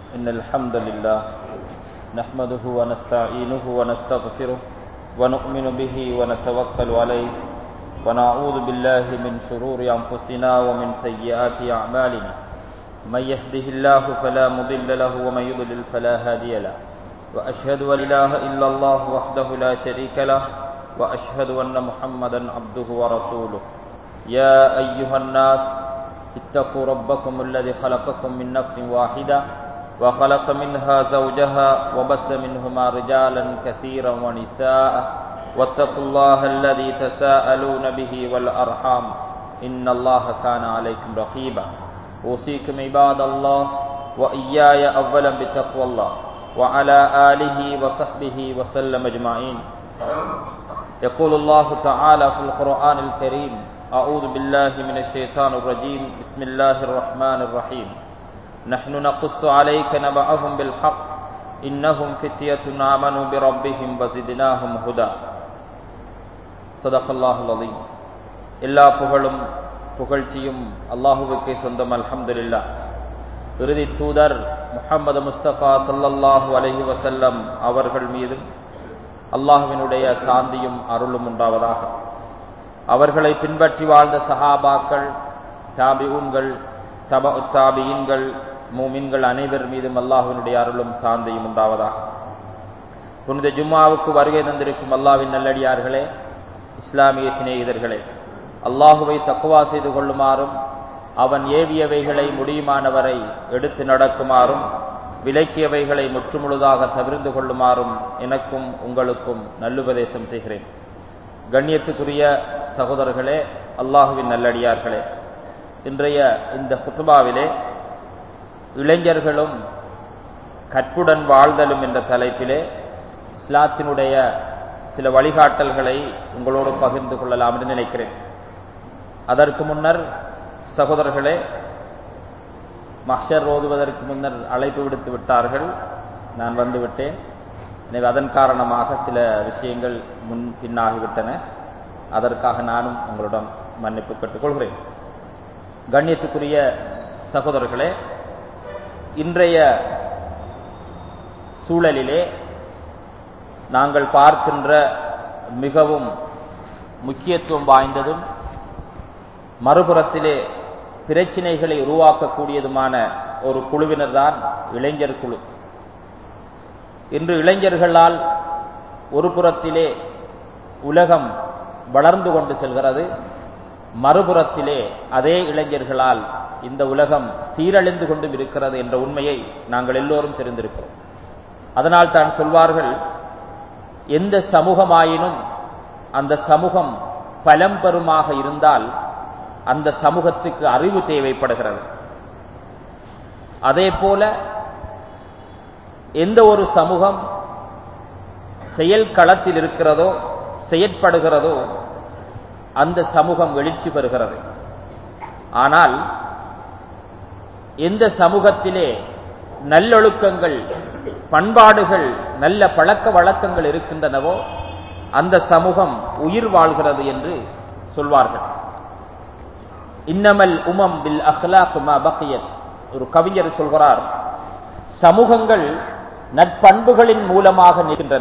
إن الحمد لله نحمده ونستعينه ونستغفره ونؤمن به ونتوكل عليه ونعوذ بالله من شرور أنفسنا ومن سيئات أعمالنا من يهده الله فلا مضل له ومن يضلل فلا هادي له وأشهد أن لا إله إلا الله وحده لا شريك له وأشهد أن محمدا عبده ورسوله يا أيها الناس اتقوا ربكم الذي خلقكم من نفس واحدة وخلق منها زوجها وبث منهما رجالا كثيرا ونساء واتقوا الله الذي تساءلون به والأرحام إن الله كان عليكم رقيبا أوصيكم عباد الله وإياي أولا بتقوى الله وعلى آله وصحبه وسلم أجمعين يقول الله تعالى في القرآن الكريم أعوذ بالله من الشيطان الرجيم بسم الله الرحمن الرحيم نحن نقص عليك نبأهم بالحق إنهم فتية آمنوا بربهم وزدناهم هدى صدق الله العظيم எல்லா புகழும் புகழ்ச்சியும் அல்லாஹுவுக்கே சொந்தம் அல்ஹம்துலில்லா இறுதி தூதர் முஹம்மது முஸ்தபா சல்லல்லாஹு அலஹி வசல்லம் அவர்கள் மீதும் அல்லாஹுவினுடைய சாந்தியும் அருளும் உண்டாவதாக அவர்களை பின்பற்றி வாழ்ந்த சஹாபாக்கள் தாபிஊன்கள் தப தாபியின்கள் மூமின்கள் அனைவர் மீதும் அல்லாஹுவினுடைய அருளும் சாந்தியும் உண்டாவதாக புனித ஜும்மாவுக்கு வருகை தந்திருக்கும் அல்லாவின் நல்லடியார்களே இஸ்லாமிய சிநேகிதர்களே அல்லாஹுவை தக்குவா செய்து கொள்ளுமாறும் அவன் ஏவியவைகளை முடியுமானவரை எடுத்து நடக்குமாறும் விலக்கியவைகளை முற்றுமுழுதாக தவிர்ந்து கொள்ளுமாறும் எனக்கும் உங்களுக்கும் நல்லுபதேசம் செய்கிறேன் கண்ணியத்துக்குரிய சகோதரர்களே அல்லாஹுவின் நல்லடியார்களே இன்றைய இந்த குத்துபாவிலே இளைஞர்களும் கற்புடன் வாழ்தலும் என்ற தலைப்பிலே இஸ்லாத்தினுடைய சில வழிகாட்டல்களை உங்களோடு பகிர்ந்து கொள்ளலாம் என்று நினைக்கிறேன் அதற்கு முன்னர் சகோதரர்களே மஹர் ஓதுவதற்கு முன்னர் அழைப்பு விடுத்து விட்டார்கள் நான் வந்து விட்டேன் எனவே அதன் காரணமாக சில விஷயங்கள் முன் பின்னாகிவிட்டன அதற்காக நானும் உங்களிடம் மன்னிப்பு கேட்டுக்கொள்கிறேன் கண்ணியத்துக்குரிய சகோதரர்களே இன்றைய சூழலிலே நாங்கள் பார்க்கின்ற மிகவும் முக்கியத்துவம் வாய்ந்ததும் மறுபுறத்திலே பிரச்சினைகளை உருவாக்கக்கூடியதுமான ஒரு குழுவினர் தான் இளைஞர் குழு இன்று இளைஞர்களால் ஒரு புறத்திலே உலகம் வளர்ந்து கொண்டு செல்கிறது மறுபுறத்திலே அதே இளைஞர்களால் இந்த உலகம் சீரழிந்து கொண்டும் இருக்கிறது என்ற உண்மையை நாங்கள் எல்லோரும் தெரிந்திருக்கிறோம் அதனால் தான் சொல்வார்கள் எந்த சமூகமாயினும் அந்த சமூகம் பலம் பெறுமாக இருந்தால் அந்த சமூகத்துக்கு அறிவு தேவைப்படுகிறது அதே போல எந்த ஒரு சமூகம் செயல் களத்தில் இருக்கிறதோ செயற்படுகிறதோ அந்த சமூகம் எழுச்சி பெறுகிறது ஆனால் எந்த சமூகத்திலே நல்லொழுக்கங்கள் பண்பாடுகள் நல்ல பழக்க வழக்கங்கள் இருக்கின்றனவோ அந்த சமூகம் உயிர் வாழ்கிறது என்று சொல்வார்கள் இன்னமல் உமம் பில் அஹ்லாக்குமா பக்கியத் ஒரு கவிஞர் சொல்கிறார் சமூகங்கள் நட்பண்புகளின் மூலமாக நிற்கின்றன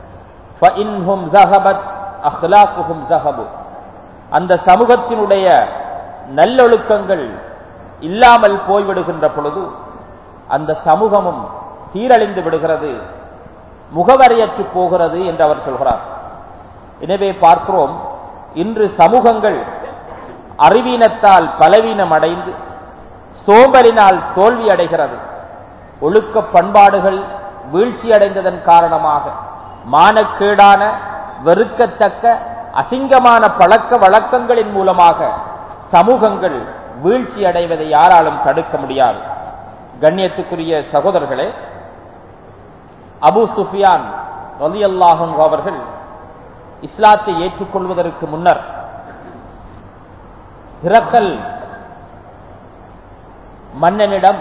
அந்த சமூகத்தினுடைய நல்லொழுக்கங்கள் இல்லாமல் போய்விடுகின்ற பொழுது அந்த சமூகமும் சீரழிந்து விடுகிறது முகவரையற்று போகிறது என்று அவர் சொல்கிறார் எனவே பார்க்கிறோம் இன்று சமூகங்கள் அறிவீனத்தால் பலவீனம் அடைந்து சோம்பலினால் தோல்வி அடைகிறது ஒழுக்க பண்பாடுகள் வீழ்ச்சி அடைந்ததன் காரணமாக மானக்கேடான வெறுக்கத்தக்க அசிங்கமான பழக்க வழக்கங்களின் மூலமாக சமூகங்கள் வீழ்ச்சி அடைவதை யாராலும் தடுக்க முடியாது கண்ணியத்துக்குரிய சகோதரர்களே அபு சுஃபியான் ரலி அல்லாஹன் அவர்கள் இஸ்லாத்தை ஏற்றுக்கொள்வதற்கு முன்னர் பிறக்கல் மன்னனிடம்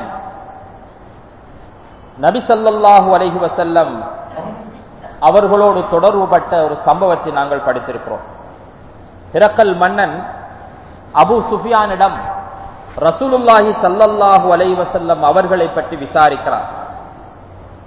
நபிசல்லாஹு அலஹி வசல்லம் அவர்களோடு தொடர்புபட்ட ஒரு சம்பவத்தை நாங்கள் படித்திருக்கிறோம் பிறக்கல் மன்னன் அபு சுஃபியானிடம் ரசூலுல்லாஹி ஸல்லல்லாஹு அலைஹி வஸல்லம் அவர்களை பற்றி விசாரிக்கிறார்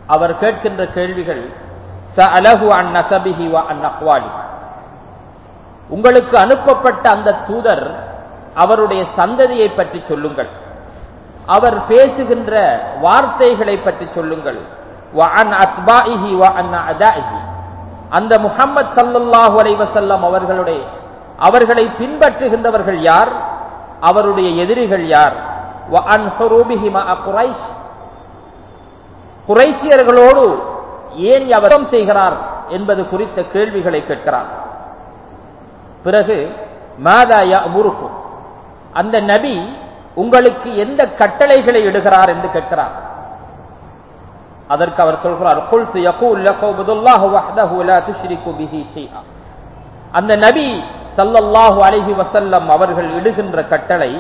அவர் கேட்கின்ற கேள்விகள் சஅலஹு அன் நசபிஹி வ அன் அக்வாலி உங்களுக்கு அனுப்பப்பட்ட அந்த தூதர் அவருடைய சந்ததியை பற்றி சொல்லுங்கள் அவர் பேசுகின்ற வார்த்தைகளை பற்றி சொல்லுங்கள் வ அன் அத்பாஇஹி வ அன் அதாஇஹி அந்த முஹம்மது ஸல்லல்லாஹு அலைஹி வஸல்லம் அவர்களுடைய அவர்களை பின்பற்றுகின்றவர்கள் யார் அவருடைய எதிரிகள் யார் வ அன் ஹுரூபிஹி மஅ குரைஷ் குறைசியர்களோடு ஏன் அவர் யுத்தம் செய்கிறார் என்பது குறித்த கேள்விகளை கேட்கிறார் பிறகு மாதா யஅமுருக்கும் அந்த நபி உங்களுக்கு எந்த கட்டளைகளை இடுகிறார் என்று கேட்கிறார் அதற்கு அவர் சொல்கிறார் குல்து யகூல் லகவுதுல்லாஹு வஹ்தஹு லா துஷ்ரிகு பிஹி ஷைஆ அந்த நபி ஸல்லல்லாஹு அலைஹி வஸல்லம் அவர்கள் இடுகின்ற கட்டளை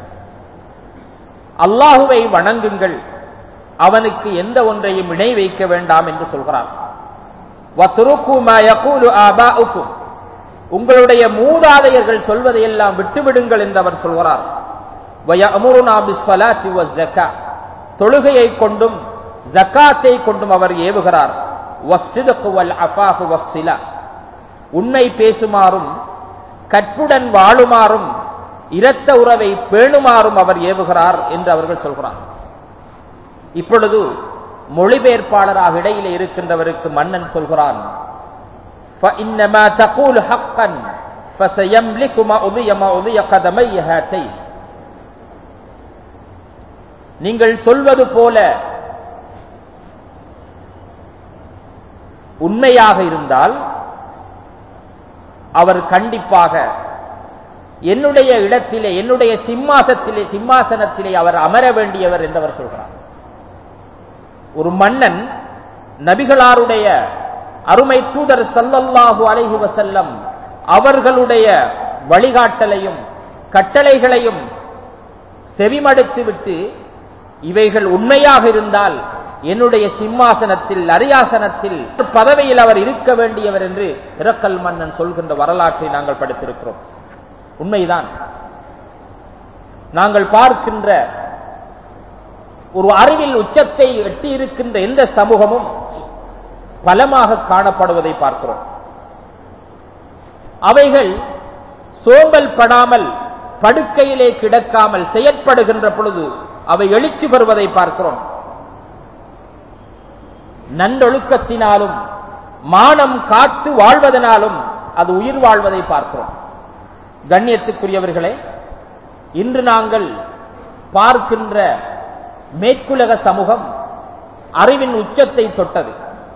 அல்லாஹுவை வணங்குங்கள் அவனுக்கு எந்த ஒன்றையும் இணை வைக்க வேண்டாம் என்று சொல்கிறார் வத்ருக்கு மா யகூலு ஆபாஉக்கும் உங்களுடைய மூதாதையர்கள் சொல்வதையெல்லாம் விட்டுவிடுங்கள் என்று அவர் சொல்கிறார் வயஅமுருனா பிஸ்ஸலாத்தி வஸ்ஸகா தொழுகையை கொண்டும் ஜக்காத்தை கொண்டும் அவர் ஏவுகிறார் வஸ்ஸித்கு வல் அஃபாஃபு வஸ்ஸிலா உண்மை பேசுமாறும் கற்புடன் வாழுமாறும் இரத்த உறவை பேணுமாறும் அவர் ஏவுகிறார் என்று அவர்கள் சொல்கிறார் இப்பொழுது மொழிபெயர்ப்பாளராக இடையிலே இருக்கின்றவருக்கு மன்னன் சொல்கிறான் فإنما تقول حقا فسيملك ما أضي ما أضي قدمي هاتين நீங்கள் சொல்வது போல உண்மையாக இருந்தால் அவர் கண்டிப்பாக என்னுடைய இடத்திலே என்னுடைய சிம்மாசத்திலே சிம்மாசனத்திலே அவர் அமர வேண்டியவர் என்று அவர் சொல்கிறார் ஒரு மன்னன் நபிகளாருடைய அருமை தூதர் சல்லல்லாஹு அலைஹி வசல்லம் அவர்களுடைய வழிகாட்டலையும் கட்டளைகளையும் செவிமடுத்து விட்டு இவைகள் உண்மையாக இருந்தால் என்னுடைய சிம்மாசனத்தில் அரியாசனத்தில் பதவியில் அவர் இருக்க வேண்டியவர் என்று இரக்கல் மன்னன் சொல்கின்ற வரலாற்றை நாங்கள் படித்திருக்கிறோம் உண்மைதான் நாங்கள் பார்க்கின்ற ஒரு அறிவில் உச்சத்தை எட்டியிருக்கின்ற எந்த சமூகமும் பலமாக காணப்படுவதை பார்க்கிறோம் அவைகள் சோம்பல் படாமல் படுக்கையிலே கிடக்காமல் செயற்படுகின்ற பொழுது அவை எழுச்சி பெறுவதை பார்க்கிறோம் நன்றொழுக்கத்தினாலும் மானம் காத்து வாழ்வதனாலும் அது உயிர் வாழ்வதை பார்க்கிறோம் கண்ணியத்துக்குரியவர்களே இன்று நாங்கள் பார்க்கின்ற மேற்குலக சமூகம் அறிவின் உச்சத்தை தொட்டது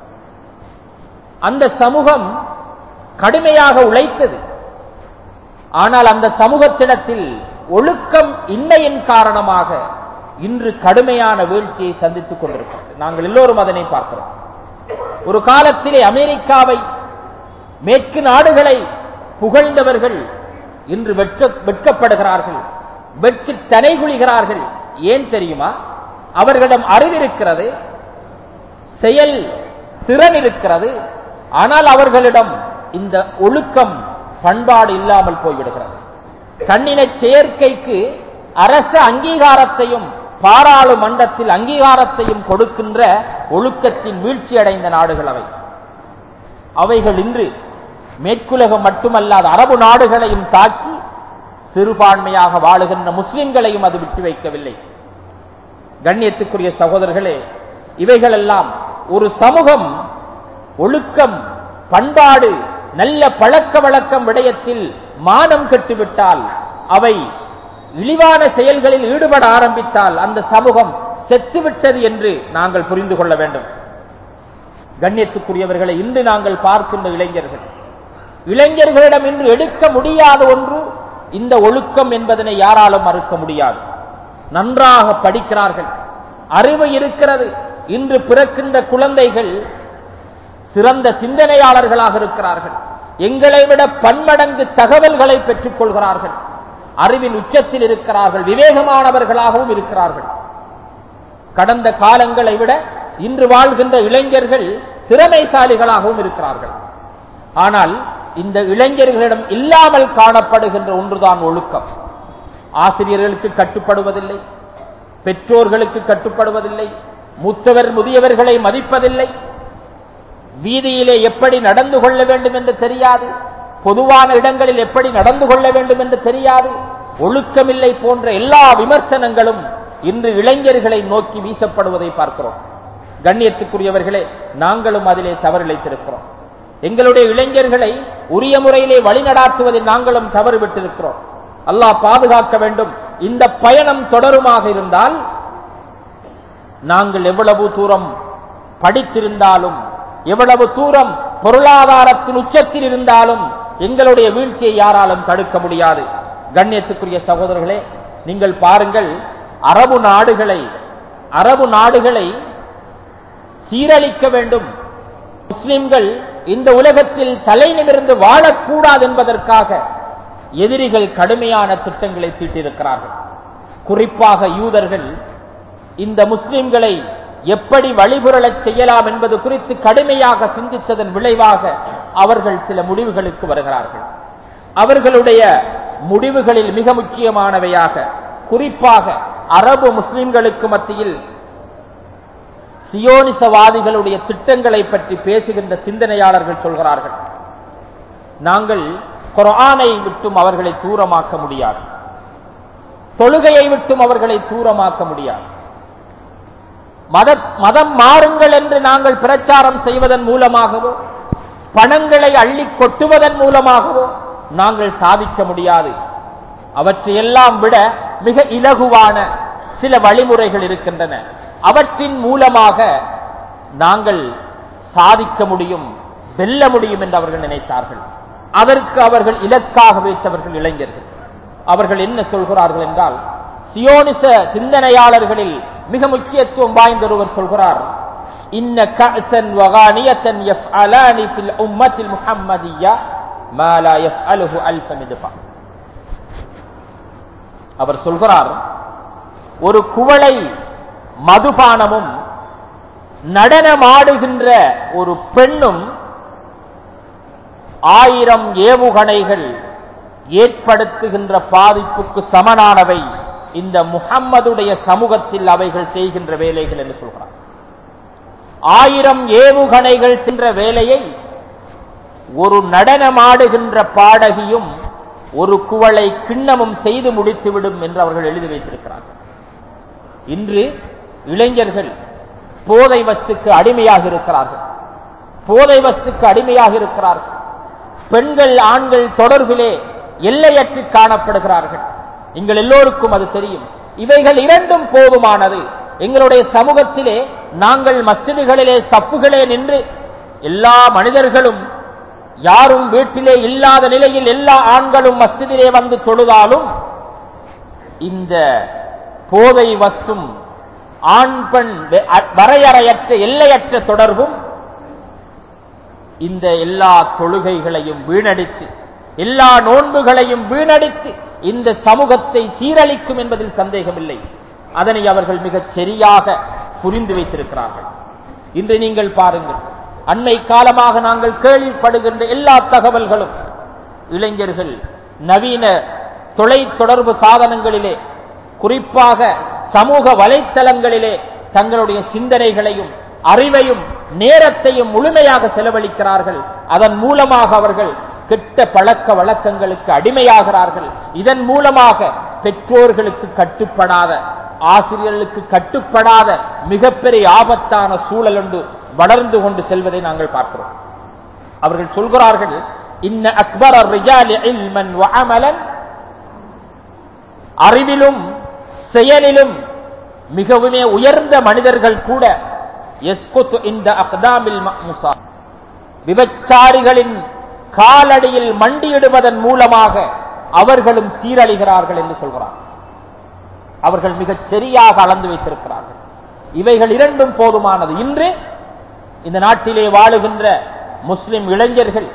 அந்த சமூகம் கடுமையாக உழைத்தது ஆனால் அந்த சமூகத்திடத்தில் ஒழுக்கம் இன்மையின் காரணமாக இன்று கடுமையான வீழ்ச்சியை சந்தித்துக் கொண்டிருக்கிறது நாங்கள் எல்லோரும் அதனை பார்க்கிறோம் ஒரு காலத்திலே அமெரிக்காவை மேற்கு நாடுகளை புகழ்ந்தவர்கள் இன்று வெட்க வெட்கப்படுகிறார்கள் வெட்கி தனைகுழிகிறார்கள் ஏன் தெரியுமா அவர்களிடம் அறிவிருக்கிறது செயல் திறன் இருக்கிறது ஆனால் அவர்களிடம் இந்த ஒழுக்கம் பண்பாடு இல்லாமல் போய்விடுகிறது கண்ணின சேர்க்கைக்கு அரச அங்கீகாரத்தையும் பாராளுமன்றத்தில் அங்கீகாரத்தையும் கொடுக்கின்ற ஒழுக்கத்தின் வீழ்ச்சி அடைந்த நாடுகள் அவை அவைகள் இன்று மேற்குலகம் மட்டுமல்லாத அரபு நாடுகளையும் தாக்கி சிறுபான்மையாக வாழுகின்ற முஸ்லிம்களையும் அது விட்டு வைக்கவில்லை கண்ணியத்துக்குரிய சகோதரர்களே இவைகளெல்லாம் ஒரு சமூகம் ஒழுக்கம் பண்பாடு நல்ல பழக்க வழக்கம் விடயத்தில் மானம் கட்டுவிட்டால் அவை இழிவான செயல்களில் ஈடுபட ஆரம்பித்தால் அந்த சமூகம் செத்துவிட்டது என்று நாங்கள் புரிந்து கொள்ள வேண்டும் கண்ணியத்துக்குரியவர்களை இன்று நாங்கள் பார்க்கின்ற இளைஞர்கள் இளைஞர்களிடம் இன்று எடுக்க முடியாத ஒன்று இந்த ஒழுக்கம் என்பதனை யாராலும் மறுக்க முடியாது நன்றாக படிக்கிறார்கள் அறிவு இருக்கிறது இன்று பிறக்கின்ற குழந்தைகள் சிறந்த சிந்தனையாளர்களாக இருக்கிறார்கள் எங்களை விட பன்மடங்கு தகவல்களை பெற்றுக் கொள்கிறார்கள் அறிவின் உச்சத்தில் இருக்கிறார்கள் விவேகமானவர்களாகவும் இருக்கிறார்கள் கடந்த காலங்களை விட இன்று வாழ்கின்ற இளைஞர்கள் திறமைசாலிகளாகவும் இருக்கிறார்கள் ஆனால் இந்த இளைஞர்களிடம் இல்லாமல் காணப்படுகின்ற ஒன்றுதான் ஒழுக்கம் ஆசிரியர்களுக்கு கட்டுப்படுவதில்லை பெற்றோர்களுக்கு கட்டுப்படுவதில்லை மூத்தவர் முதியவர்களை மதிப்பதில்லை வீதியிலே எப்படி நடந்து கொள்ள வேண்டும் என்று தெரியாது பொதுவான இடங்களில் எப்படி நடந்து கொள்ள வேண்டும் என்று தெரியாது ஒழுக்கமில்லை போன்ற எல்லா விமர்சனங்களும் இன்று இளைஞர்களை நோக்கி வீசப்படுவதை பார்க்கிறோம் கண்ணியத்துக்குரியவர்களே நாங்களும் அதிலே தவறிழைத்திருக்கிறோம் எங்களுடைய இளைஞர்களை உரிய முறையிலே வழிநடாத்துவதில் நாங்களும் தவறு விட்டிருக்கிறோம் அல்லாஹ் பாதுகாக்க வேண்டும் இந்த பயணம் தொடருமாக இருந்தால் நாங்கள் எவ்வளவு தூரம் படித்திருந்தாலும் எவ்வளவு தூரம் பொருளாதாரத்தின் உச்சத்தில் இருந்தாலும் எங்களுடைய வீழ்ச்சியை யாராலும் தடுக்க முடியாது கண்ணியத்துக்குரிய சகோதரர்களே நீங்கள் பாருங்கள் அரபு நாடுகளை அரபு நாடுகளை சீரழிக்க வேண்டும் முஸ்லிம்கள் இந்த உலகத்தில் தலை நிமிர்ந்து வாழக்கூடாது என்பதற்காக எதிரிகள் கடுமையான திட்டங்களை தீட்டியிருக்கிறார்கள் குறிப்பாக யூதர்கள் இந்த முஸ்லிம்களை எப்படி வழிபுரளச் செய்யலாம் என்பது குறித்து கடுமையாக சிந்தித்ததன் விளைவாக அவர்கள் சில முடிவுகளுக்கு வருகிறார்கள் அவர்களுடைய முடிவுகளில் மிக முக்கியமானவையாக குறிப்பாக அரபு முஸ்லிம்களுக்கு மத்தியில் சியோனிசவாதிகளுடைய திட்டங்களை பற்றி பேசுகின்ற சிந்தனையாளர்கள் சொல்கிறார்கள் நாங்கள் குரானை விட்டும் அவர்களை தூரமாக்க முடியாது தொழுகையை விட்டும் அவர்களை தூரமாக்க முடியாது மத மதம் மாறுங்கள் என்று நாங்கள் பிரச்சாரம் செய்வதன் மூலமாகவோ பணங்களை அள்ளி கொட்டுவதன் மூலமாகவோ நாங்கள் சாதிக்க முடியாது அவற்றையெல்லாம் விட மிக இலகுவான சில வழிமுறைகள் இருக்கின்றன அவற்றின் மூலமாக நாங்கள் சாதிக்க முடியும் வெல்ல முடியும் என்று அவர்கள் நினைத்தார்கள் அதற்கு அவர்கள் இலக்காக வைத்தவர்கள் இளைஞர்கள் அவர்கள் என்ன சொல்கிறார்கள் என்றால் சியோனிச சிந்தனையாளர்களில் மிக முக்கியத்துவம் வாய்ந்த ஒருவர் சொல்கிறார் இன்ன கஅசன் வகானியத்தன் யஃப்அலானி ஃபில் உம்மத்தில் முஹம்மதிய்யா மா லா யஃப்அலுஹு அல்ஃப மித்பா அவர் சொல்கிறார் ஒரு குவளை மதுபானமும் நடனமாடுகின்ற ஒரு பெண்ணும் ஆயிரம் ஏவுகணைகள் ஏற்படுத்துகின்ற பாதிப்புக்கு சமனானவை இந்த முகம்மதுடைய சமூகத்தில் அவைகள் செய்கின்ற வேலைகள் என்று சொல்கிறார் ஆயிரம் ஏவுகணைகள் சென்ற வேலையை ஒரு நடனமாடுகின்ற பாடகியும் ஒரு குவளை கிண்ணமும் செய்து முடித்துவிடும் என்று அவர்கள் எழுதி வைத்திருக்கிறார்கள் இன்று இளைஞர்கள் போதை வஸ்துக்கு அடிமையாக இருக்கிறார்கள் போதை வஸ்துக்கு அடிமையாக இருக்கிறார்கள் பெண்கள் ஆண்கள் தொடர்பிலே எல்லையற்று காணப்படுகிறார்கள் எங்கள் எல்லோருக்கும் அது தெரியும் இவைகள் இரண்டும் போதுமானது எங்களுடைய சமூகத்திலே நாங்கள் மஸ்ஜிதுகளிலே சப்புகளே நின்று எல்லா மனிதர்களும் யாரும் வீட்டிலே இல்லாத நிலையில் எல்லா ஆண்களும் மஸ்ஜிதிலே வந்து தொழுதாலும் இந்த போதை வஸ்தும் ஆண் பெண் வரையறையற்ற எல்லையற்ற தொடர்பும் இந்த எல்லா தொழுகைகளையும் வீணடித்து எல்லா நோன்புகளையும் வீணடித்து இந்த சமூகத்தை சீரழிக்கும் என்பதில் சந்தேகமில்லை அதனை அவர்கள் மிகச் சரியாக புரிந்து வைத்திருக்கிறார்கள் இன்று நீங்கள் பாருங்கள் அண்மை காலமாக நாங்கள் கேள்விப்படுகின்ற எல்லா தகவல்களும் இளைஞர்கள் நவீன தொலை தொடர்பு சாதனங்களிலே குறிப்பாக சமூக வலைத்தளங்களிலே தங்களுடைய சிந்தனைகளையும் அறிவையும் நேரத்தையும் முழுமையாக செலவழிக்கிறார்கள் அதன் மூலமாக அவர்கள் கெட்ட பழக்க வழக்கங்களுக்கு அடிமையாகிறார்கள் இதன் மூலமாக பெற்றோர்களுக்கு கட்டுப்படாத ஆசிரியர்களுக்கு கட்டுப்படாத மிகப்பெரிய ஆபத்தான சூழல் ஒன்று வளர்ந்து கொண்டு செல்வதை நாங்கள் பார்க்கிறோம் அவர்கள் சொல்கிறார்கள் இன்ன அக்பர் அறிவிலும் செயலிலும் மிகவுமே உயர்ந்த மனிதர்கள் கூட இந்த அக்தாமில் விபச்சாரிகளின் காலடியில் மண்டியிடுவதன் மூலமாக அவர்களும் சீரழிகிறார்கள் என்று சொல்கிறார் அவர்கள் மிகச் சரியாக அளந்து வைத்திருக்கிறார்கள் இவைகள் இரண்டும் போதுமானது இன்று இந்த நாட்டிலே வாழுகின்ற முஸ்லிம் இளைஞர்கள்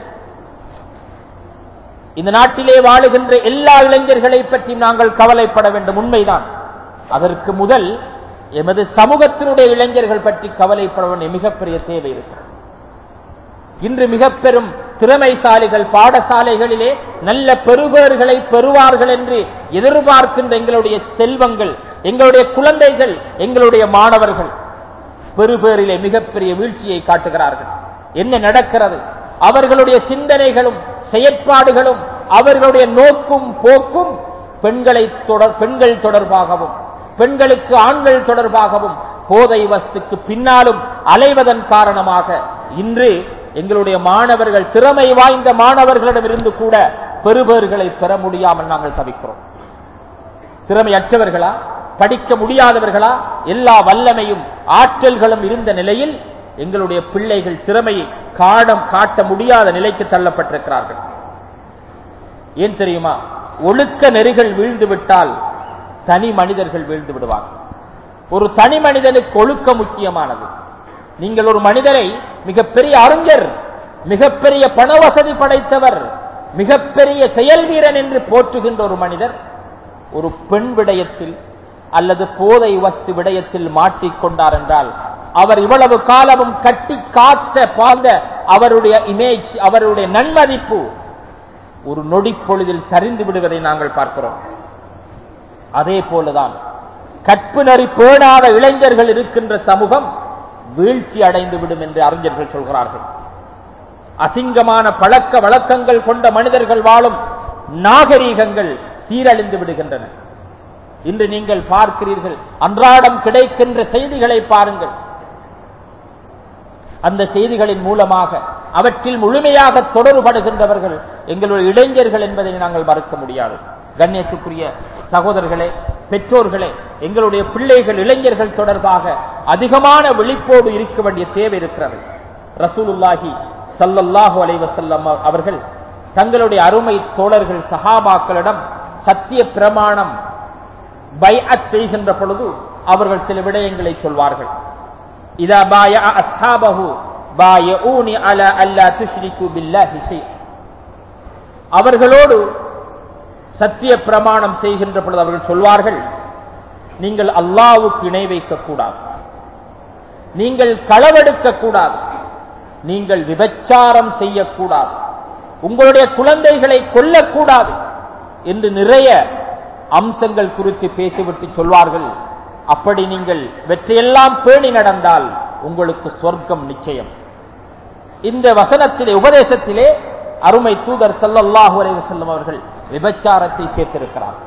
இந்த நாட்டிலே வாழுகின்ற எல்லா இளைஞர்களை பற்றி நாங்கள் கவலைப்பட வேண்டும் உண்மைதான் அதற்கு முதல் எமது சமூகத்தினுடைய இளைஞர்கள் பற்றி கவலைப்பட வேண்டிய மிகப்பெரிய தேவை இருக்கிறது இன்று மிக பெரும் திறமைசாலிகள் பாடசாலைகளிலே நல்ல பெறுபவர்களை பெறுவார்கள் என்று எதிர்பார்க்கின்ற எங்களுடைய செல்வங்கள் எங்களுடைய குழந்தைகள் எங்களுடைய மாணவர்கள் பெறுபேறிலே மிகப்பெரிய வீழ்ச்சியை காட்டுகிறார்கள் என்ன நடக்கிறது அவர்களுடைய சிந்தனைகளும் செயற்பாடுகளும் அவர்களுடைய நோக்கும் போக்கும் பெண்களை தொடர் பெண்கள் தொடர்பாகவும் பெண்களுக்கு ஆண்கள் தொடர்பாகவும் போதை வஸ்துக்கு பின்னாலும் அலைவதன் காரணமாக இன்று எங்களுடைய மாணவர்கள் திறமை வாய்ந்த மாணவர்களிடம் இருந்து கூட பெறுபேறுகளை பெற முடியாமல் நாங்கள் தவிக்கிறோம் திறமையற்றவர்களா படிக்க முடியாதவர்களா எல்லா வல்லமையும் ஆற்றல்களும் இருந்த நிலையில் எங்களுடைய பிள்ளைகள் திறமையை காடம் காட்ட முடியாத நிலைக்கு தள்ளப்பட்டிருக்கிறார்கள் ஏன் தெரியுமா ஒழுக்க நெறிகள் வீழ்ந்து விட்டால் தனி மனிதர்கள் வீழ்ந்து விடுவார்கள் ஒரு தனி மனிதனுக்கு ஒழுக்க முக்கியமானது நீங்கள் ஒரு மனிதரை மிகப்பெரிய அறிஞர் மிகப்பெரிய பண வசதி படைத்தவர் மிகப்பெரிய செயல் வீரன் என்று போற்றுகின்ற ஒரு மனிதர் ஒரு பெண் விடயத்தில் அல்லது போதை வஸ்து விடயத்தில் மாட்டிக்கொண்டார் என்றால் அவர் இவ்வளவு காலமும் கட்டி காத்த பாந்த அவருடைய இமேஜ் அவருடைய நன்மதிப்பு ஒரு நொடி பொழுதில் சரிந்து விடுவதை நாங்கள் பார்க்கிறோம் அதே போலதான் கற்பு நெறி பேணாத இளைஞர்கள் இருக்கின்ற சமூகம் வீழ்ச்சி அடைந்து விடும் என்று அறிஞர்கள் சொல்கிறார்கள் அசிங்கமான பழக்க வழக்கங்கள் கொண்ட மனிதர்கள் வாழும் நாகரீகங்கள் சீரழிந்து விடுகின்றன இன்று நீங்கள் பார்க்கிறீர்கள் அன்றாடம் கிடைக்கின்ற செய்திகளை பாருங்கள் அந்த செய்திகளின் மூலமாக அவற்றில் முழுமையாக தொடர்படுகின்றவர்கள் எங்களுடைய இளைஞர்கள் என்பதை நாங்கள் மறுக்க முடியாது கண்ணியத்துக்குரிய சகோதரர்களே பெற்றோர்களே எங்களுடைய பிள்ளைகள் இளைஞர்கள் தொடர்பாக அதிகமான விழிப்போடு இருக்க வேண்டிய தேவை இருக்கிறது ரசூலுல்லாஹி சல்லல்லாஹு அலைவசல்லம் அவர்கள் தங்களுடைய அருமை தோழர்கள் சஹாபாக்களிடம் சத்திய பிரமாணம் பைஅத் செய்கின்ற பொழுது அவர்கள் சில விடயங்களை சொல்வார்கள் இதா பாய அஸ்ஹாபஹு பாயஊனி அலா அல்லா துஷ்ரிகு பில்லாஹி ஷை'a அவர்களோடு சத்திய பிரமாணம் செய்கின்ற பொழுது அவர்கள் சொல்வார்கள் நீங்கள் அல்லாவுக்கு இணை வைக்க கூடாது நீங்கள் களவெடுக்க கூடாது நீங்கள் விபச்சாரம் செய்யக்கூடாது உங்களுடைய குழந்தைகளை கொல்லக்கூடாது என்று நிறைய அம்சங்கள் குறித்து பேசிவிட்டு சொல்வார்கள் அப்படி நீங்கள் வெற்றியெல்லாம் பேணி நடந்தால் உங்களுக்கு சொர்க்கம் நிச்சயம் இந்த வசனத்திலே உபதேசத்திலே அருமை தூதர் சல்லல்லாஹு அலைஹி வஸல்லம் அவர்கள் விபச்சாரத்தை சேர்த்திருக்கிறார்கள்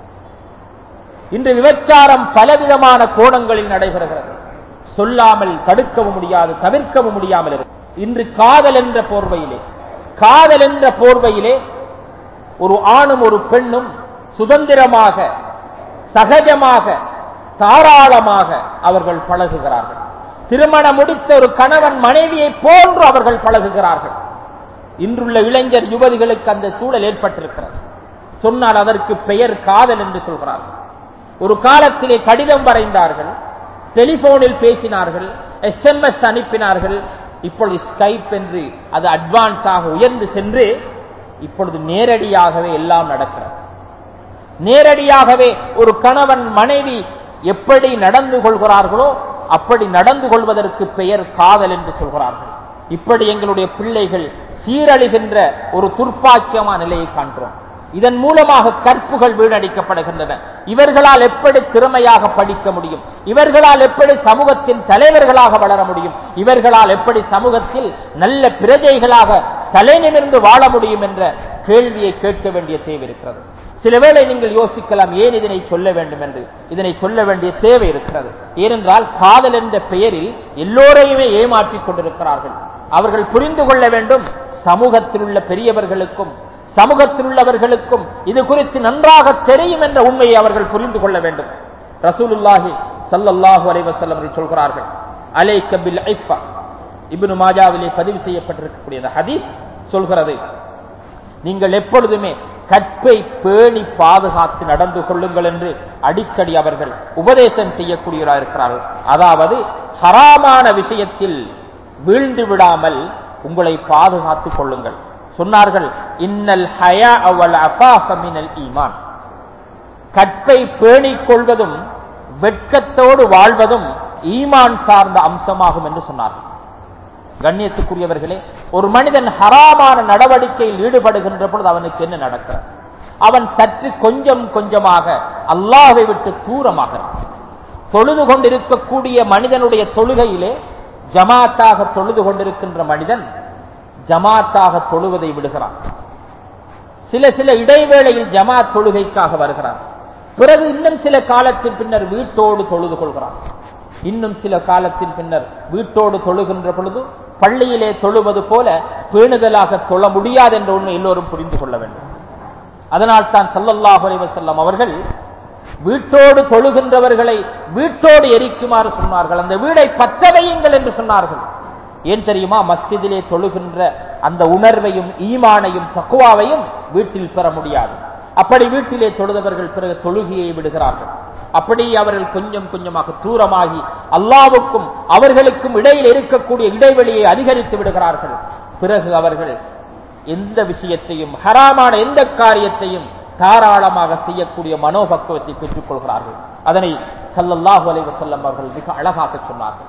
இன்று விபச்சாரம் பலவிதமான கோணங்களில் நடைபெறுகிறது சொல்லாமல் தடுக்கவும் முடியாது தவிர்க்கவும் முடியாமல் இருக்கு இன்று காதல் என்ற போர்வையிலே காதல் என்ற போர்வையிலே ஒரு ஆணும் ஒரு பெண்ணும் சுதந்திரமாக சகஜமாக தாராளமாக அவர்கள் பழகுகிறார்கள் திருமணம் முடித்த ஒரு கணவன் மனைவியை போன்று அவர்கள் பழகுகிறார்கள் இன்றுள்ள இளைஞர் யுவதிகளுக்கு அந்த சூழல் ஏற்பட்டிருக்கிறது சொன்னால் அதற்கு பெயர் காதல் என்று சொல்கிறார்கள் ஒரு காலத்திலே கடிதம் வரைந்தார்கள் டெலிபோனில் பேசினார்கள் எஸ்எம்எஸ் அனுப்பினார்கள் இப்பொழுது ஸ்கைப் என்று அது அட்வான்ஸாக உயர்ந்து சென்று இப்பொழுது நேரடியாகவே எல்லாம் நடக்கிறது நேரடியாகவே ஒரு கணவன் மனைவி எப்படி நடந்து கொள்கிறார்களோ அப்படி நடந்து கொள்வதற்கு பெயர் காதல் என்று சொல்கிறார்கள் இப்படி எங்களுடைய பிள்ளைகள் சீரழிகின்ற ஒரு துர்ப்பாக்கியமான நிலையை காண்கிறோம் இதன் மூலமாக கற்புகள் வீணடிக்கப்படுகின்றன இவர்களால் எப்படி திறமையாக படிக்க முடியும் இவர்களால் எப்படி சமூகத்தின் தலைவர்களாக வளர முடியும் இவர்களால் எப்படி சமூகத்தில் நல்ல பிரஜைகளாக தலைநிமிர்ந்து வாழ முடியும் என்ற கேள்வியை கேட்க வேண்டிய தேவை இருக்கிறது சில வேளை நீங்கள் யோசிக்கலாம் ஏன் இதனை சொல்ல வேண்டும் என்று இதனை சொல்ல வேண்டிய தேவை இருக்கிறது ஏனென்றால் காதல் என்ற பெயரில் எல்லோரையுமே ஏமாற்றிக் கொண்டிருக்கிறார்கள் அவர்கள் புரிந்து கொள்ள வேண்டும் சமூகத்தில் உள்ள பெரியவர்களுக்கும் சமூகத்தில் உள்ளவர்களுக்கும் இது குறித்து நன்றாக தெரியும் என்ற உண்மையை அவர்கள் புரிந்து கொள்ள வேண்டும் ரசூலுல்லாஹி சல்லல்லாஹு அலைவசல்லம் அவர்கள் சொல்கிறார்கள் அலைக்க பில் ஐஃபா இப்னு மாஜாவிலே பதிவு செய்யப்பட்டிருக்கக்கூடிய அந்த ஹதீஸ் சொல்கிறது நீங்கள் எப்பொழுதுமே கற்பை பேணி பாதுகாத்து நடந்து கொள்ளுங்கள் என்று அடிக்கடி அவர்கள் உபதேசம் செய்யக்கூடியவராக இருக்கிறார்கள் அதாவது ஹராமான விஷயத்தில் வீழ்ந்து விடாமல் உங்களை பாதுகாத்துக் கொள்ளுங்கள் சொன்னார்கள் இன்னல் ஹயா அவல் அபாஃபமினல் ஈமான் கற்பை பேணிக் கொள்வதும் வெட்கத்தோடு வாழ்வதும் ஈமான் சார்ந்த அம்சமாகும் என்று சொன்னார்கள் கண்ணியத்துக்குரியவர்களே ஒரு மனிதன் ஹராமான நடவடிக்கையில் ஈடுபடுகின்ற பொழுது அவனுக்கு என்ன நடக்கிறது அவன் சற்று கொஞ்சம் கொஞ்சமாக அல்லாஹை விட்டு தூரமாகிறான் தொழுது கொண்டிருக்கக்கூடிய மனிதனுடைய தொழுகையிலே ஜமாத்தாக தொழுது கொண்டிருக்கின்ற மனிதன் ஜமாத்தாக தொழுவதை விடுகிறான் சில சில இடைவேளையில் ஜமாத் தொழுகைக்காக வருகிறான் பிறகு இன்னும் சில காலத்தின் பின்னர் வீட்டோடு தொழுது கொள்கிறான் இன்னும் சில காலத்தின் பின்னர் வீட்டோடு தொழுகின்ற பொழுது பள்ளியிலே தொழுவது போல பேணுதலாக தொழ முடியாது என்ற உண்மை எல்லோரும் புரிந்து கொள்ள வேண்டும் அதனால் தான் சல்லல்லாஹு அலைஹி வஸல்லம் அவர்கள் வீட்டோடு தொழுகின்றவர்களை வீட்டோடு எரிக்குமாறு சொன்னார்கள் அந்த வீடை பற்ற வையுங்கள் என்று சொன்னார்கள் ஏன் தெரியுமா மஸ்ஜிதிலே தொழுகின்ற அந்த உணர்வையும் ஈமானையும் தக்குவாவையும் வீட்டில் பெற முடியாது அப்படி வீட்டிலே தொழுதவர்கள் பிறகு தொழுகையை விடுகிறார்கள் அப்படி அவர்கள் கொஞ்சம் கொஞ்சமாக தூரமாகி அல்லாவுக்கும் அவர்களுக்கும் இடையில் இருக்கக்கூடிய இடைவெளியை அதிகரித்து விடுகிறார்கள் பிறகு அவர்கள் எந்த விஷயத்தையும் ஹராமான எந்த காரியத்தையும் தாராளமாக செய்யக்கூடிய மனோபக்குவத்தை பெற்றுக் கொள்கிறார்கள் அதனை சல்லல்லாஹு அலைஹி வஸல்லம் அவர்கள் மிக அழகாக சொன்னார்கள்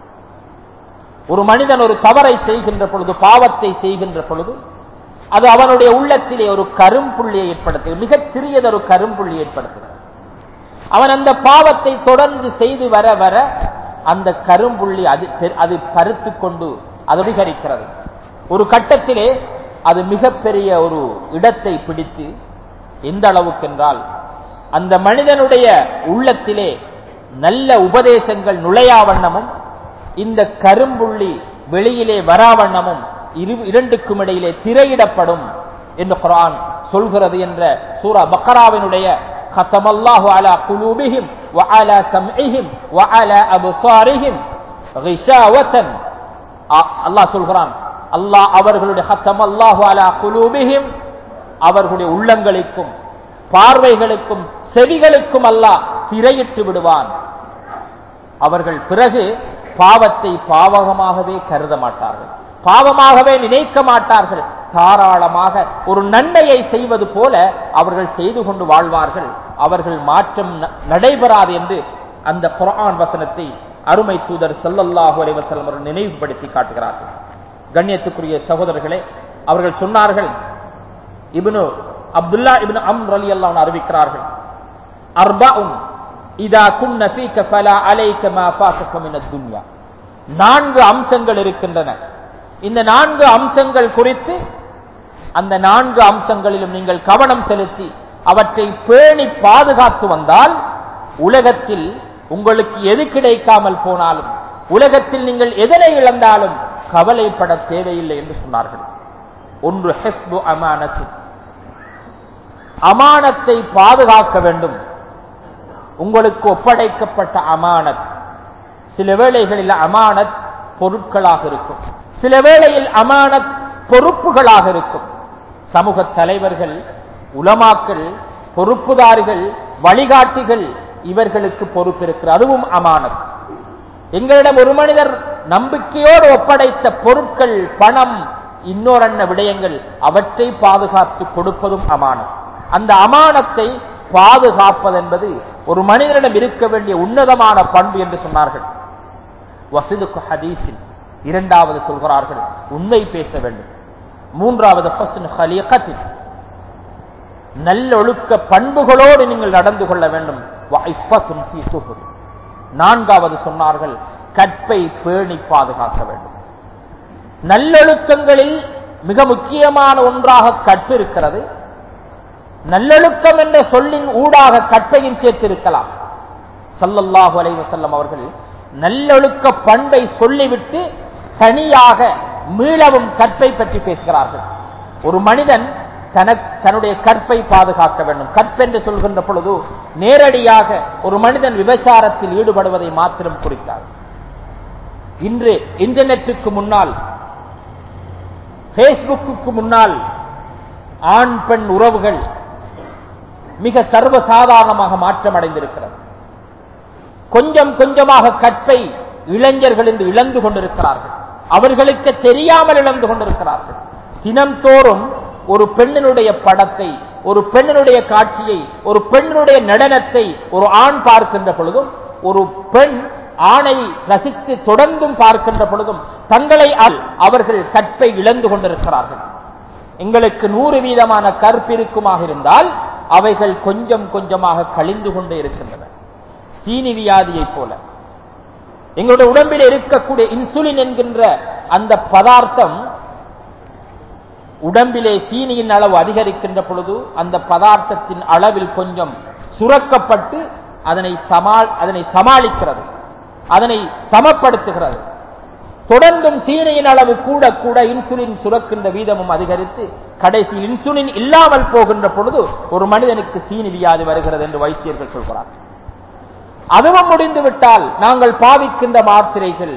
ஒரு மனிதன் ஒரு தவறை செய்கின்ற பொழுது பாவத்தை செய்கின்ற பொழுது அது அவனுடைய உள்ளத்திலே ஒரு கரும்புள்ளியை ஏற்படுத்துகிறது மிகச் சிறியதொரு கரும்புள்ளி ஏற்படுத்துகிறது அவன் அந்த பாவத்தை தொடர்ந்து செய்து வர வர அந்த கரும்புள்ளி அது அது கருத்து கொண்டு அது அதிகரிக்கிறது ஒரு கட்டத்திலே அது மிகப்பெரிய ஒரு இடத்தை பிடித்து எந்த அளவுக்கு என்றால் அந்த மனிதனுடைய உள்ளத்திலே நல்ல உபதேசங்கள் நுழையா வண்ணமும் இந்த கரும்புள்ளி வெளியிலே வராவண்ணமும் இரு இரண்டுக்கும் இடையிலே திரையிடப்படும் என்று குரான் சொல்கிறது என்ற சூரா பக்கராவினுடைய ختمالله على قلوبهم وعلى سمعهم وعلى أبصارهم غشاوة அல்லாஹ் சொல்கிறான் அல்லாஹ் அவர்களுடைய ஹத்தம் அல்லாஹு அலா குலூபிஹிம் அவர்களுடைய உள்ளங்களுக்கும் பார்வைகளுக்கும் செவிகளுக்கும் அல்லாஹ் திரையிட்டு விடுவான் அவர்கள் பிறகு பாவத்தை பாவகமாகவே கருத மாட்டார்கள் பாவமாகவே நினைக்க மாட்டார்கள் தாராளமாக ஒரு நன்மையை செய்வது போல அவர்கள் செய்து கொண்டு வாழ்வார்கள் அவர்கள் மாற்றம் நடைபெறாது என்று அந்த குரான் வசனத்தை அருமை தூதர் சல்லல்லாஹு அலைவசல்லம் அவர்கள் நினைவுபடுத்தி காட்டுகிறார்கள் கண்ணியத்துக்குரிய சகோதரர்களே அவர்கள் சொன்னார்கள் இப்னு அப்துல்லா இப்னு அம் ரலி அல்லாஹ் அறிவிக்கிறார்கள் அர்பாஉன் இதா குன்ன ஃபீக ஃபலா அலைக மா ஃபாகக மின துன்யா நான்கு அம்சங்கள் இருக்கின்றன இந்த நான்கு அம்சங்கள் குறித்து அந்த நான்கு அம்சங்களிலும் நீங்கள் கவனம் செலுத்தி அவற்றை பேணி பாதுகாத்து வந்தால் உலகத்தில் உங்களுக்கு எது கிடைக்காமல் போனாலும் உலகத்தில் நீங்கள் எதனை இழந்தாலும் கவலைப்பட தேவையில்லை என்று சொன்னார்கள் ஒன்று ஹெஸ்பு அமானத்து அமானத்தை பாதுகாக்க வேண்டும் உங்களுக்கு ஒப்படைக்கப்பட்ட அமானத் சில வேளைகளில் அமானத் பொருட்களாக இருக்கும் சில வேளையில் அமானத் பொறுப்புகளாக இருக்கும் சமூக தலைவர்கள் உலமாக்கள் பொறுப்புதாரிகள் வழிகாட்டிகள் இவர்களுக்கு பொறுப்பு இருக்கிற அதுவும் அமானத் எங்களிடம் ஒரு மனிதர் நம்பிக்கையோடு ஒப்படைத்த பொருட்கள் பணம் இன்னொரன்ன விடயங்கள் அவற்றை பாதுகாத்து கொடுப்பதும் அமானம் அந்த அமானத்தை பாதுகாப்பதென்பது ஒரு மனிதனிடம் இருக்க வேண்டிய உன்னதமான பண்பு என்று சொன்னார்கள் வசதுக்கு ஹதீஸில் இரண்டாவது சொல்கிறார்கள் உண்மை பேச வேண்டும் மூன்றாவது ஹலீகத்தில் நல்லொழுக்க பண்புகளோடு நீங்கள் நடந்து கொள்ள வேண்டும் நான்காவது சொன்னார்கள் கற்பை பேணி பாதுகாக்க வேண்டும் நல்லொழுக்கங்களில் மிக முக்கியமான ஒன்றாக கற்பு இருக்கிறது நல்லொழுக்கம் என்ற சொல்லின் ஊடாக கற்பையும் சேர்த்திருக்கலாம் சல்லல்லாஹு அலைவசல்லம் அவர்கள் நல்லொழுக்க பண்பை சொல்லிவிட்டு தனியாக மீளவும் கற்பை பற்றி பேசுகிறார்கள் ஒரு மனிதன் தன்னுடைய கற்பை பாதுகாக்க வேண்டும் கற்பென்று சொல்கின்ற பொழுது நேரடியாக ஒரு மனிதன் விபச்சாரத்தில் ஈடுபடுவதை மாத்திரம் குறித்தார் இன்று இன்டர்நெட்டுக்கு முன்னால் பேஸ்புக்கு முன்னால் ஆண் பெண் உறவுகள் மிக சர்வசாதாரணமாக மாற்றம் அடைந்திருக்கிறது கொஞ்சம் கொஞ்சமாக கற்பை இளைஞர்கள் என்று இழந்து கொண்டிருக்கிறார்கள் அவர்களுக்கு தெரியாமல் இழந்து கொண்டிருக்கிறார்கள் தினம்தோறும் ஒரு பெண்ணினுடைய படத்தை ஒரு பெண்ணினுடைய காட்சியை ஒரு பெண்ணினுடைய நடனத்தை ஒரு ஆண் பார்க்கின்ற பொழுதும் ஒரு பெண் ஆணை ரசித்து தொடர்ந்தும் பார்க்கின்ற பொழுதும் தங்களை அவர்கள் கற்பை இழந்து கொண்டிருக்கிறார்கள் எங்களுக்கு நூறு வீதமான கற்பிருக்குமாக இருந்தால் அவைகள் கொஞ்சம் கொஞ்சமாக கழிந்து கொண்டே இருக்கின்றன சீனி வியாதியைப் போல எங்களுடைய உடம்பில் இருக்கக்கூடிய இன்சுலின் என்கின்ற அந்த பதார்த்தம் உடம்பிலே சீனியின் அளவு அதிகரிக்கின்ற பொழுது அந்த பதார்த்தத்தின் அளவில் கொஞ்சம் சுரக்கப்பட்டு அதனை சமாள் அதனை சமாளிக்கிறது அதனை சமப்படுத்துகிறது தொடர்ந்தும் சீனியின் அளவு கூட கூட இன்சுலின் சுரக்கின்ற வீதமும் அதிகரித்து கடைசியில் இன்சுலின் இல்லாமல் போகின்ற பொழுது ஒரு மனிதனுக்கு சீனி வியாதி வருகிறது என்று வைத்தியர்கள் சொல்கிறார் அதுவும் முடிந்து விட்டால் நாங்கள் பாவிக்கின்ற மாத்திரைகள்